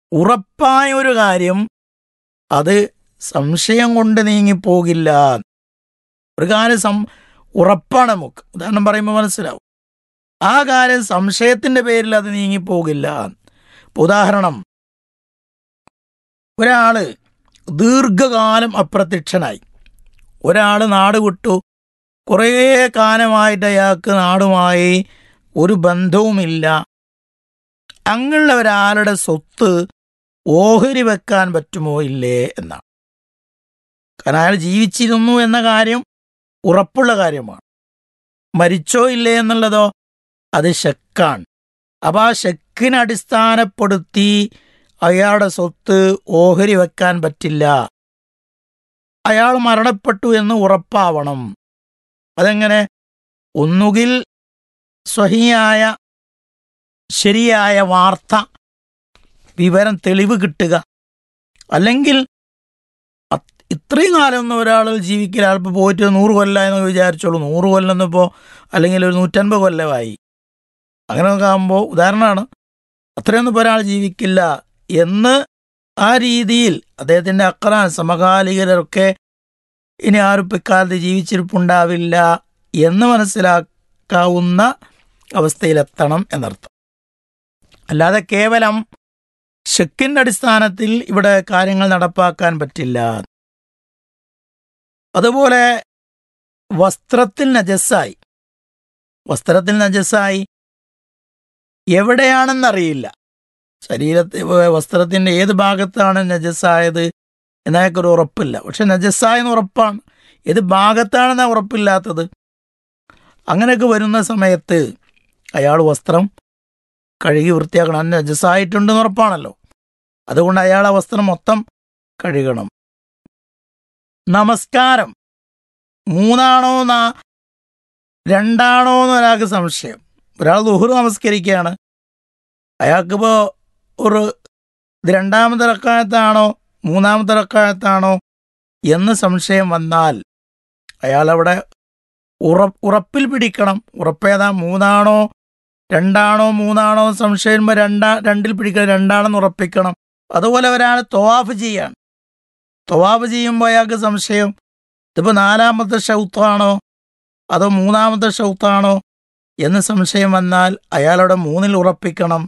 ഉറപ്പായ ഒരു കാര്യം അത് സംശയം കൊണ്ട് നീങ്ങിപ്പോകില്ല ഒരു കാര്യം സം ഉറപ്പാണ് നമുക്ക് ഉദാഹരണം പറയുമ്പോൾ മനസ്സിലാവും ആ കാര്യം സംശയത്തിന്റെ പേരിൽ അത് നീങ്ങിപ്പോകില്ല ഇപ്പൊ ഉദാഹരണം ഒരാള് ദീർഘകാലം അപ്രത്യക്ഷനായി ഒരാൾ നാട് വിട്ടു കുറേ കാലമായിട്ട് അയാൾക്ക് നാടുമായി ഒരു ബന്ധവുമില്ല അങ്ങനെയുള്ള ഒരാളുടെ സ്വത്ത് ഓഹരി വെക്കാൻ പറ്റുമോ ഇല്ലേ എന്നാണ് കാരണം അയാൾ ജീവിച്ചിരുന്നു എന്ന കാര്യം ഉറപ്പുള്ള കാര്യമാണ് മരിച്ചോ ഇല്ലേ എന്നുള്ളതോ അത് ഷെക്കാണ് അപ്പം ആ ഷെക്കിനെ അടിസ്ഥാനപ്പെടുത്തി അയാളുടെ സ്വത്ത് ഓഹരി വെക്കാൻ പറ്റില്ല അയാൾ മരണപ്പെട്ടു എന്ന് ഉറപ്പാവണം അതെങ്ങനെ ഒന്നുകിൽ സ്വഹിയായ ശരിയായ വാർത്ത വിവരം തെളിവ് കിട്ടുക അല്ലെങ്കിൽ അത് ഇത്രയും കാലമൊന്നും ഒരാൾ ജീവിക്കൽ അയാളിപ്പോൾ പോയിട്ട് നൂറ് കൊല്ലം എന്ന് വിചാരിച്ചോളൂ നൂറ് കൊല്ലം എന്നിപ്പോൾ അല്ലെങ്കിൽ ഒരു നൂറ്റൻപത് കൊല്ലമായി അങ്ങനെയൊക്കെ ആകുമ്പോൾ ഉദാഹരണമാണ് അത്രയൊന്നും ഇപ്പോൾ ഒരാൾ ജീവിക്കില്ല എന്ന് ആ രീതിയിൽ അദ്ദേഹത്തിൻ്റെ അക്രാൻ സമകാലികരൊക്കെ ഇനി ആരും പിക്കാലത്ത് ജീവിച്ചിരിപ്പുണ്ടാവില്ല എന്ന് മനസ്സിലാക്കാവുന്ന അവസ്ഥയിലെത്തണം എന്നർത്ഥം അല്ലാതെ കേവലം ഷെക്കിന്റെ അടിസ്ഥാനത്തിൽ ഇവിടെ കാര്യങ്ങൾ നടപ്പാക്കാൻ പറ്റില്ല അതുപോലെ വസ്ത്രത്തിൽ നജസ്സായി വസ്ത്രത്തിൽ നജസ്സായി എവിടെയാണെന്നറിയില്ല ശരീരത്തിൽ വസ്ത്രത്തിന്റെ ഏത് ഭാഗത്താണ് നജസ്സായത് എന്നൊക്കെ ഉറപ്പില്ല പക്ഷെ നജസ്സായെന്ന് ഉറപ്പാണ് ഏത് ഭാഗത്താണെന്ന ഉറപ്പില്ലാത്തത് അങ്ങനെയൊക്കെ വരുന്ന സമയത്ത് അയാൾ വസ്ത്രം കഴുകി വൃത്തിയാക്കണം അത് നജസ്സായിട്ടുണ്ടെന്ന് ഉറപ്പാണല്ലോ അതുകൊണ്ട് അയാൾ ആ വസ്ത്രം മൊത്തം കഴുകണം നമസ്കാരം മൂന്നാണോ നാ രണ്ടാണോ എന്ന് ഒരാൾക്ക് സംശയം ഒരാൾ ദുഹുർ നമസ്കരിക്കുകയാണ് അയാൾക്കിപ്പോൾ ഒരു ഇത് രണ്ടാമത്തെ റക്കായത്താണോ മൂന്നാമത്തെ റക്കായത്താണോ എന്ന് സംശയം വന്നാൽ അയാളവിടെ ഉറ ഉറപ്പിൽ പിടിക്കണം ഉറപ്പേതാ മൂന്നാണോ രണ്ടാണോ മൂന്നാണോ എന്ന് സംശയം വരുമ്പോൾ രണ്ടാ രണ്ടിൽ പിടിക്കണം രണ്ടാണെന്ന് ഉറപ്പിക്കണം അതുപോലെ ഒരാൾ തൊവാഫ് ചെയ്യാണ് തൊവാഫ് ചെയ്യുമ്പോൾ അയാൾക്ക് സംശയം ഇതിപ്പോൾ നാലാമത്തെ ഷൗത്താണോ അതോ മൂന്നാമത്തെ ഷൗത്താണോ എന്ന് സംശയം വന്നാൽ അയാളുടെ മൂന്നിൽ ഉറപ്പിക്കണം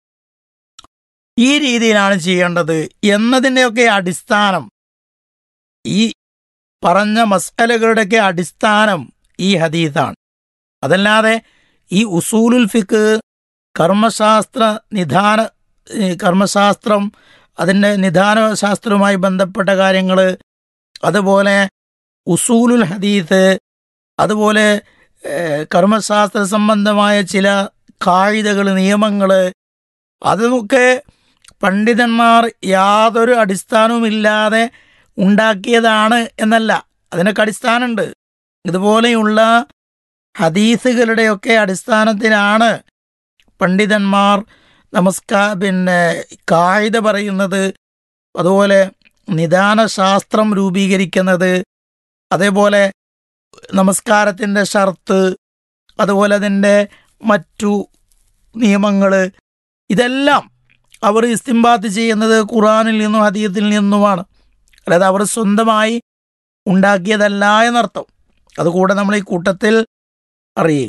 ഈ രീതിയിലാണ് ചെയ്യേണ്ടത് എന്നതിൻ്റെയൊക്കെ അടിസ്ഥാനം ഈ പറഞ്ഞ മസ്കലകളുടെയൊക്കെ അടിസ്ഥാനം ഈ ഹദീസാണ് അതല്ലാതെ ഈ ഉസൂലുൽ ഫിക്ക് കർമ്മശാസ്ത്ര നിധാന ഏ, കർമ്മശാസ്ത്രം അതിൻ്റെ നിധാന ശാസ്ത്രവുമായി ബന്ധപ്പെട്ട കാര്യങ്ങൾ അതുപോലെ ഉസൂലുൽ ഹദീസ് അതുപോലെ ഏ, കർമ്മശാസ്ത്ര സംബന്ധമായ ചില കായികകൾ നിയമങ്ങൾ അതൊക്കെ പണ്ഡിതന്മാർ യാതൊരു അടിസ്ഥാനവുമില്ലാതെ ഉണ്ടാക്കിയതാണ് എന്നല്ല അതിനൊക്കെ അടിസ്ഥാനമുണ്ട് ഇതുപോലെയുള്ള ഹദീസുകളുടെയൊക്കെ അടിസ്ഥാനത്തിലാണ് പണ്ഡിതന്മാർ നമസ്കാ പിന്നെ കായിക പറയുന്നത് അതുപോലെ നിദാന ശാസ്ത്രം രൂപീകരിക്കുന്നത് അതേപോലെ നമസ്കാരത്തിൻ്റെ ഷർത്ത് അതുപോലെ അതിൻ്റെ മറ്റു നിയമങ്ങൾ ഇതെല്ലാം അവർ ഇസ്തിംബാത്ത് ചെയ്യുന്നത് ഖുറാനിൽ നിന്നും ഹദീയത്തിൽ നിന്നുമാണ് അല്ലാതെ അവർ സ്വന്തമായി ഉണ്ടാക്കിയതല്ല എന്നർത്ഥം അതുകൂടെ നമ്മൾ ഈ കൂട്ടത്തിൽ അറിയുക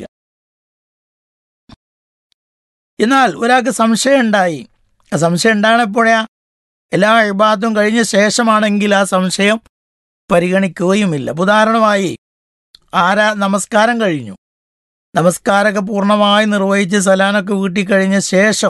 എന്നാൽ ഒരാൾക്ക് സംശയം ഉണ്ടായി ആ സംശയം ഉണ്ടാകണപ്പോഴാ എല്ലാ ഇബാദത്തും കഴിഞ്ഞ ശേഷമാണെങ്കിൽ ആ സംശയം പരിഗണിക്കുകയുമില്ല ഇപ്പൊ ഉദാഹരണമായി ആരാ നമസ്കാരം കഴിഞ്ഞു നമസ്കാരമൊക്കെ പൂർണ്ണമായി നിർവഹിച്ച് സലാനൊക്കെ വീട്ടിൽ കഴിഞ്ഞ ശേഷം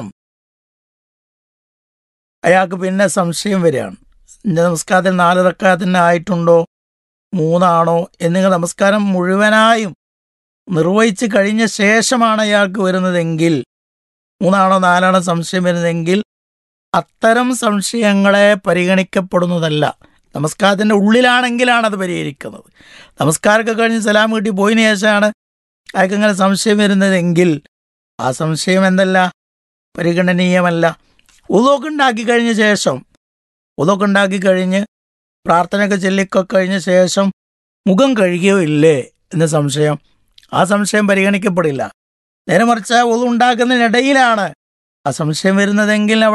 അയാൾക്ക് പിന്നെ സംശയം വരികയാണ് ഇന്ന നമസ്കാരത്തിൽ നാല് റക്കാത്തിന് ആയിട്ടുണ്ടോ മൂന്നാണോ എന്നിങ്ങനെ നമസ്കാരം മുഴുവനായും നിർവഹിച്ച് കഴിഞ്ഞ ശേഷമാണ് അയാൾക്ക് വരുന്നതെങ്കിൽ മൂന്നാണോ നാലാണോ സംശയം വരുന്നതെങ്കിൽ അത്തരം സംശയങ്ങളെ പരിഗണിക്കപ്പെടുന്നതല്ല നമസ്കാരത്തിൻ്റെ ഉള്ളിലാണെങ്കിലാണ് അത് പരിഹരിക്കുന്നത് നമസ്കാരമൊക്കെ കഴിഞ്ഞ് സലാം വീട്ടി പോയതിനു ശേഷമാണ് അയാൾക്ക് ഇങ്ങനെ സംശയം വരുന്നതെങ്കിൽ ആ സംശയം എന്തല്ല പരിഗണനീയമല്ല ഉതൊക്കെ ഉണ്ടാക്കി കഴിഞ്ഞ ശേഷം ഉതൊക്കെ ഉണ്ടാക്കി കഴിഞ്ഞ് പ്രാർത്ഥനയൊക്കെ ചൊല്ലിക്കൊക്കെ കഴിഞ്ഞ ശേഷം മുഖം കഴുകിയോ ഇല്ലേ എന്ന സംശയം ആ സംശയം പരിഗണിക്കപ്പെടില്ല നേരെ മറിച്ച് ഉതു ഉണ്ടാക്കുന്നതിനിടയിലാണ് ആ സംശയം വരുന്നതെങ്കിൽ